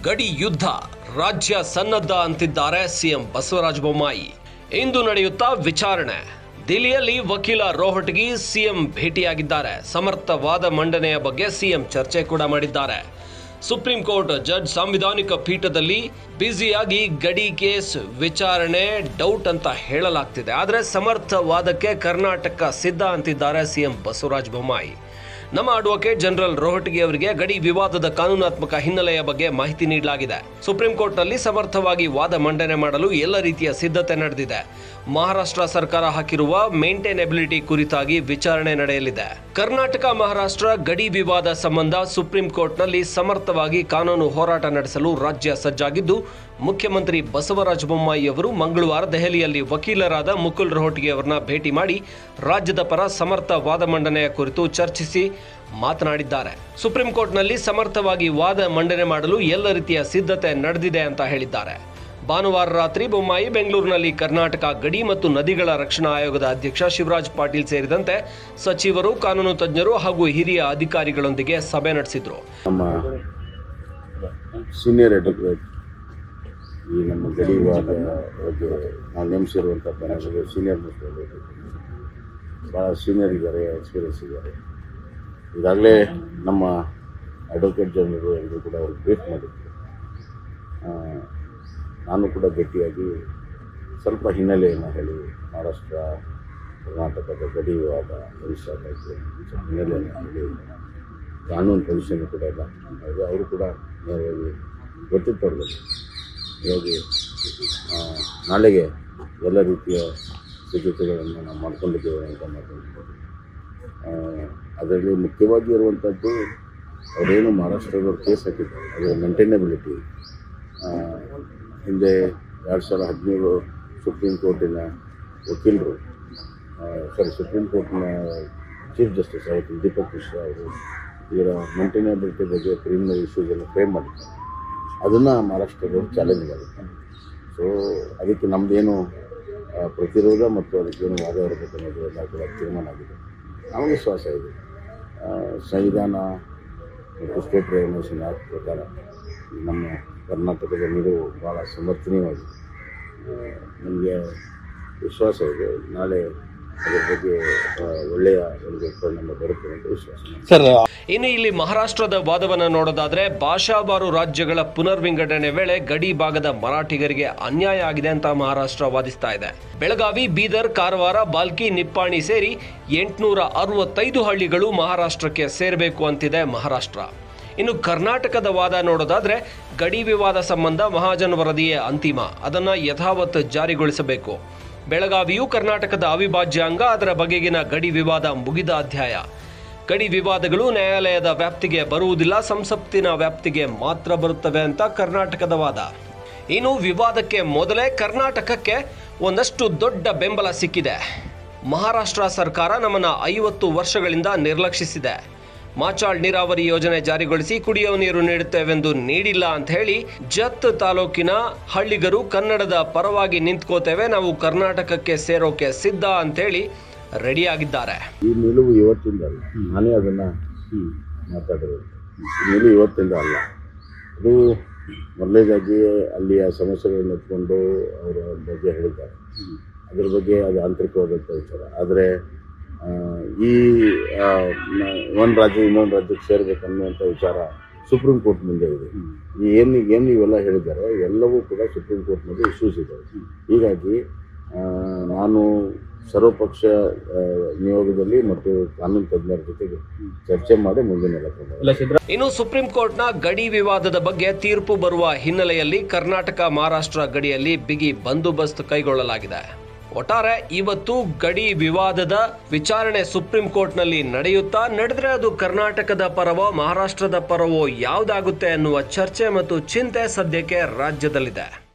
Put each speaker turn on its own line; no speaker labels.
ಗಡಿ ಯುದ್ಧ ರಾಜ್ಯ ಸನ್ನದ್ಧ ಅಂತಿದ್ದಾರೆ ಸಿಎಂ ಬಸವರಾಜ ಬೊಮ್ಮಾಯಿ ಇಂದು ನಡೆಯುತ್ತಾ ವಿಚಾರಣೆ ದಿಲ್ಲಿಯಲ್ಲಿ ವಕೀಲ ರೋಹಟಗಿ ಸಿಎಂ ಭೇಟಿಯಾಗಿದ್ದಾರೆ ಸಮರ್ಥ ವಾದ ಮಂಡನೆಯ ಬಗ್ಗೆ ಸಿಎಂ ಚರ್ಚೆ ಕೂಡ ಮಾಡಿದ್ದಾರೆ ಸುಪ್ರೀಂ ಕೋರ್ಟ್ ಜಡ್ಜ್ ಸಾಂವಿಧಾನಿಕ ಪೀಠದಲ್ಲಿ ಬ್ಯುಸಿಯಾಗಿ ಗಡಿ ಕೇಸ್ ವಿಚಾರಣೆ ಡೌಟ್ ಅಂತ ಹೇಳಲಾಗ್ತಿದೆ ಆದರೆ ಸಮರ್ಥ ವಾದಕ್ಕೆ ಕರ್ನಾಟಕ ಸಿದ್ಧ ಅಂತಿದ್ದಾರೆ ಸಿಎಂ ಬಸವರಾಜ ಬೊಮ್ಮಾಯಿ ನಮ್ಮ ಅಡ್ವೊಕೇಟ್ ಜನರಲ್ ರೋಹಟಗಿ ಅವರಿಗೆ ಗಡಿ ವಿವಾದದ ಕಾನೂನಾತ್ಮಕ ಹಿನ್ನೆಲೆಯ ಬಗ್ಗೆ ಮಾಹಿತಿ ನೀಡಲಾಗಿದೆ ಸುಪ್ರೀಂ ಕೋರ್ಟ್ನಲ್ಲಿ ಸಮರ್ಥವಾಗಿ ವಾದ ಮಂಡನೆ ಮಾಡಲು ಎಲ್ಲ ರೀತಿಯ ಸಿದ್ಧತೆ ನಡೆದಿದೆ ಮಹಾರಾಷ್ಟ್ರ ಸರ್ಕಾರ ಹಾಕಿರುವ ಮೇಂಟೈನಬಿಲಿಟಿ ಕುರಿತಾಗಿ ವಿಚಾರಣೆ ನಡೆಯಲಿದೆ ಕರ್ನಾಟಕ ಮಹಾರಾಷ್ಟ್ರ ಗಡಿ ವಿವಾದ ಸಂಬಂಧ ಸುಪ್ರೀಂ ಕೋರ್ಟ್ನಲ್ಲಿ ಸಮರ್ಥವಾಗಿ ಕಾನೂನು ಹೋರಾಟ ನಡೆಸಲು ರಾಜ್ಯ ಸಜ್ಜಾಗಿದ್ದು ಮುಖ್ಯಮಂತ್ರಿ ಬಸವರಾಜ ಬೊಮ್ಮಾಯಿ ಅವರು ಮಂಗಳವಾರ ದೆಹಲಿಯಲ್ಲಿ ವಕೀಲರಾದ ಮುಕುಲ್ ರೋಹಟಗಿ ಅವರನ್ನ ಭೇಟಿ ಮಾಡಿ ರಾಜ್ಯದ ಪರ ಸಮರ್ಥ ವಾದ ಮಂಡನೆಯ ಕುರಿತು ಚರ್ಚಿಸಿ ಮಾತನಾಡಿದ್ದಾರೆ ಸುಪ್ರೀಂ ಕೋರ್ಟ್ನಲ್ಲಿ ಸಮರ್ಥವಾಗಿ ವಾದ ಮಂಡನೆ ಮಾಡಲು ಎಲ್ಲ ರೀತಿಯ ಸಿದ್ಧತೆ ನಡೆದಿದೆ ಅಂತ ಹೇಳಿದ್ದಾರೆ ಭಾನುವಾರ ರಾತ್ರಿ ಬೊಮ್ಮಾಯಿ ಬೆಂಗಳೂರಿನಲ್ಲಿ ಕರ್ನಾಟಕ ಗಡಿ ಮತ್ತು ನದಿಗಳ ರಕ್ಷಣಾ ಆಯೋಗದ ಅಧ್ಯಕ್ಷ ಶಿವರಾಜ್ ಪಾಟೀಲ್ ಸೇರಿದಂತೆ ಸಚಿವರು ಕಾನೂನು ತಜ್ಞರು ಹಾಗೂ ಹಿರಿಯ ಅಧಿಕಾರಿಗಳೊಂದಿಗೆ ಸಭೆ ನಡೆಸಿದ್ರು
ನಮ್ಮ ಸೀನಿಯರ್ ಅಡ್ವೊಕೇಟ್ ಈ ನಮ್ಮ ಗಡಿ ವಿವಾದ ಬಗ್ಗೆ ನಾವು ನೇಮಿಸಿರುವಂಥ ಪ್ಯಾನಲ್ಗೆ ಸೀನಿಯರ್ ಮೋಸ್ಟ್ ಅಡ್ವೊಕೇಟ್ ಭಾಳ ಸೀನಿಯರ್ ಇದ್ದಾರೆ ಎಕ್ಸ್ಪೀರಿಯನ್ಸ್ ಇದ್ದಾರೆ ಈಗಾಗಲೇ ನಮ್ಮ ಅಡ್ವೊಕೇಟ್ ಜನರು ಎಲ್ಲರೂ ಕೂಡ ಅವ್ರು ಬ್ರೀಫ್ ಮಾಡಿದ್ರು ಆ, ನಾನು ಕೂಡ ಭೇಟಿಯಾಗಿ ಸ್ವಲ್ಪ ಹಿನ್ನೆಲೆಯನ್ನು ಹೇಳಿ ಮಹಾರಾಷ್ಟ್ರ ಕರ್ನಾಟಕದ ಗಡಿ ವಿವಾದ ಭವಿಷ್ಯ ಬಗ್ಗೆ ಸ್ವಲ್ಪ ಹಿನ್ನೆಲೆಯನ್ನು ಹೇಳಿ ಕಾನೂನು ಪೊಸಿಷನ್ ಕೂಡ ಇಲ್ಲ ಹಾಗೆ ಅವರು ಕೂಡ ನೇರವಾಗಿ ಗೊತ್ತಿತ್ತು ಅವ್ರಿಗೆ ಹೀಗಾಗಿ ಆ, ನಾಳೆಗೆ ಎಲ್ಲ ರೀತಿಯ ಸಿದ್ಧತೆಗಳನ್ನು ನಾವು ಮಾಡ್ಕೊಂಡಿದ್ದೇವೆ ಅಂತ ಮಾತಾಡ್ಬೋದು ಅದರಲ್ಲಿ ಮುಖ್ಯವಾಗಿ ಇರುವಂಥದ್ದು ಅವರೇನು ಮಹಾರಾಷ್ಟ್ರದವ್ರು ಕೇಸ್ ಹಾಕಿದ್ದಾರೆ ಅದರ ಮೇಂಟೈನಬಿಲಿಟಿ ಹಿಂದೆ ಎರಡು ಸಾವಿರದ ಹದಿನೇಳು ಸುಪ್ರೀಂ ಕೋರ್ಟಿನ ವಕೀಲರು ಸಾರಿ ಸುಪ್ರೀಂ ಕೋರ್ಟ್ನ ಚೀಫ್ ಜಸ್ಟಿಸ್ ಅವತ್ತು ದೀಪಕ್ ಮಿಶ್ರಾ ಅವರು ಇದರ ಮೇಂಟೈನಬಿಲಿಟಿ ಬಗ್ಗೆ ಕ್ರಿಮಿನಲ್ ಇಶ್ಯೂಸನ್ನು ಫ್ರೇಮ್ ಮಾಡಿದ್ದಾರೆ ಅದನ್ನು ಮಹಾರಾಷ್ಟ್ರದವರು ಚಾಲೆಂಜ್ ಮಾಡಿದ್ದಾರೆ ಸೊ ಅದಕ್ಕೆ ನಮ್ಮದೇನು ಆ, ಪ್ರತಿರೋಧ ಮತ್ತು ಅದಕ್ಕೇನು ವಾದ ಇರಬೇಕು ಅನ್ನೋದು ಎಲ್ಲ ಕೂಡ ತೀರ್ಮಾನ ಆಗಿದೆ ನಮಗೆ ವಿಶ್ವಾಸ ಇದೆ ಆ, ಸಂವಿಧಾನ ಮತ್ತು ಸ್ಟೇಟ್ ರೆವಲ್ಯೂಷನ್ ಆ್ಯಕ್ಟ್ ಪ್ರಕಾರ ನಮ್ಮ ಕರ್ನಾಟಕದ ನಿಲುವು ಭಾಳ ಸಮರ್ಥನೀಯವಾಗಿದೆ ನಮಗೆ ವಿಶ್ವಾಸ ಇದೆ ನಾಳೆ ಅದರ ಬಗ್ಗೆ ಆ, ಒಳ್ಳೆಯ ಒಂದು ಪರಿಣಾಮ ಬರುತ್ತೆ ಅಂತ ವಿಶ್ವಾಸ ಇದೆ.
ಇನ್ನು ಇಲ್ಲಿ ಮಹಾರಾಷ್ಟ್ರದ ವಾದವನ್ನು ನೋಡೋದಾದ್ರೆ ಭಾಷಾವಾರು ರಾಜ್ಯಗಳ ಪುನರ್ವಿಂಗಡಣೆ ವೇಳೆ ಗಡಿ ಭಾಗದ ಮರಾಠಿಗರಿಗೆ ಅನ್ಯಾಯ ಆಗಿದೆ ಅಂತ ಮಹಾರಾಷ್ಟ್ರ ವಾದಿಸ್ತಾ ಇದೆ ಬೆಳಗಾವಿ ಬೀದರ್ ಕಾರವಾರ ಬಾಲ್ಕಿ ನಿಪ್ಪಾಣಿ ಸೇರಿ ಎಂಟುನೂರ ಅರವತ್ತೈದು ಹಳ್ಳಿಗಳು ಮಹಾರಾಷ್ಟ್ರಕ್ಕೆ ಸೇರಬೇಕು ಅಂತಿದೆ ಮಹಾರಾಷ್ಟ್ರ ಇನ್ನು ಕರ್ನಾಟಕದ ವಾದ ನೋಡೋದಾದ್ರೆ ಗಡಿ ವಿವಾದ ಸಂಬಂಧ ಮಹಾಜನ್ ವರದಿಯೇ ಅಂತಿಮ ಅದನ್ನ ಯಥಾವತ್ ಜಾರಿಗೊಳಿಸಬೇಕು ಬೆಳಗಾವಿಯು ಕರ್ನಾಟಕದ ಅವಿಭಾಜ್ಯ ಅಂಗ ಅದರ ಬಗೆಗಿನ ಗಡಿ ವಿವಾದ ಮುಗಿದ ಅಧ್ಯಾಯ ಗಡಿ ವಿವಾದಗಳು ನ್ಯಾಯಾಲಯದ ವ್ಯಾಪ್ತಿಗೆ ಬರುವುದಿಲ್ಲ ಸಂಸತ್ತಿನ ವ್ಯಾಪ್ತಿಗೆ ಮಾತ್ರ ಬರುತ್ತವೆ ಅಂತ ಕರ್ನಾಟಕದ ವಾದ ಇನ್ನು ವಿವಾದಕ್ಕೆ ಮೊದಲೇ ಕರ್ನಾಟಕಕ್ಕೆ ಒಂದಷ್ಟು ದೊಡ್ಡ ಬೆಂಬಲ ಸಿಕ್ಕಿದೆ ಮಹಾರಾಷ್ಟ್ರ ಸರ್ಕಾರ ನಮ್ಮನ್ನ ಐವತ್ತು ವರ್ಷಗಳಿಂದ ನಿರ್ಲಕ್ಷಿಸಿದೆ ಮಾಚಾಳ್ ನೀರಾವರಿ ಯೋಜನೆ ಜಾರಿಗೊಳಿಸಿ ಕುಡಿಯುವ ನೀರು ನೀಡುತ್ತೇವೆಂದು ನೀಡಿಲ್ಲ ಅಂತ ಹೇಳಿ ಜತ್ ತಾಲೂಕಿನ ಹಳ್ಳಿಗರು ಕನ್ನಡದ ಪರವಾಗಿ ನಿಂತ್ಕೋತೇವೆ ನಾವು ಕರ್ನಾಟಕಕ್ಕೆ ಸೇರೋಕೆ ಸಿದ್ಧ ಅಂತೇಳಿ ರೆಡಿಯಾಗಿದ್ದಾರೆ
ಈ ನಿಲುವು ಇವತ್ತಿಂದ ಅಲ್ಲ ನಾನೇ ಅದನ್ನು ಮಾತಾಡಿರೋದು ಈ ನಿಲುವು ಇವತ್ತಿಂದ ಅಲ್ಲ ಅದು ಮೊದಲೇದಾಗಿ ಅಲ್ಲಿಯ ಸಮಸ್ಯೆಗಳನ್ನು ಎತ್ಕೊಂಡು ಅವರ ಬಗ್ಗೆ ಹೇಳಿದ್ದಾರೆ ಅದ್ರ ಬಗ್ಗೆ ಅದು ಆಂತರಿಕವಾದಂಥ ವಿಚಾರ ಆದರೆ ಆ, ಈ ಆ, ನ- ಒಂದು ರಾಜ್ಯ ಇನ್ನೊಂದು ರಾಜ್ಯಕ್ಕೆ ಸೇರ್ಬೇಕನ್ನುವಂಥ ವಿಚಾರ ಸುಪ್ರೀಂ ಕೋರ್ಟ್ ಮುಂದೆ ಇದೆ ಈ ಏನು ಏನು ಇವೆಲ್ಲ ಹೇಳಿದ್ದಾರೆ ಎಲ್ಲವೂ ಕೂಡ ಸುಪ್ರೀಂ ಕೋರ್ಟ್ನಲ್ಲಿ ಇಶ್ಯೂಸ್ ಇದ್ದಾವೆ ಹೀಗಾಗಿ ಆ, ನಾನು ಸರ್ವಪಕ್ಷ ಆ, ನಿಯೋಗದಲ್ಲಿ ಮತ್ತು ಕಾನೂನು ತಜ್ಞರ ಜೊತೆಗೆ ಚರ್ಚೆ ಮಾಡಿ ಮುಂದಿನ ಕ್ರಮ
ಇನ್ನು ಸುಪ್ರೀಂ ಕೋರ್ಟ್ನ ಗಡಿ ವಿವಾದದ ಬಗ್ಗೆ ತೀರ್ಪು ಬರುವ ಹಿನ್ನೆಲೆಯಲ್ಲಿ ಕರ್ನಾಟಕ ಮಹಾರಾಷ್ಟ್ರ ಗಡಿಯಲ್ಲಿ ಬಿಗಿ ಬಂದೋಬಸ್ತ್ ಕೈಗೊಳ್ಳಲಾಗಿದೆ ಒಟ್ಟಾರೆ ಇವತ್ತು ಗಡಿ ವಿವಾದದ ವಿಚಾರಣೆ ಸುಪ್ರೀಂ ಕೋರ್ಟ್ನಲ್ಲಿ ನಡೆಯುತ್ತಾ ನಡೆದ್ರೆ ಅದು ಕರ್ನಾಟಕದ ಪರವೋ ಮಹಾರಾಷ್ಟ್ರದ ಪರವೋ ಯಾವುದಾಗುತ್ತೆ ಅನ್ನುವ ಚರ್ಚೆ ಮತ್ತು ಚಿಂತೆ ಸದ್ಯಕ್ಕೆ ರಾಜ್ಯದಲ್ಲಿದೆ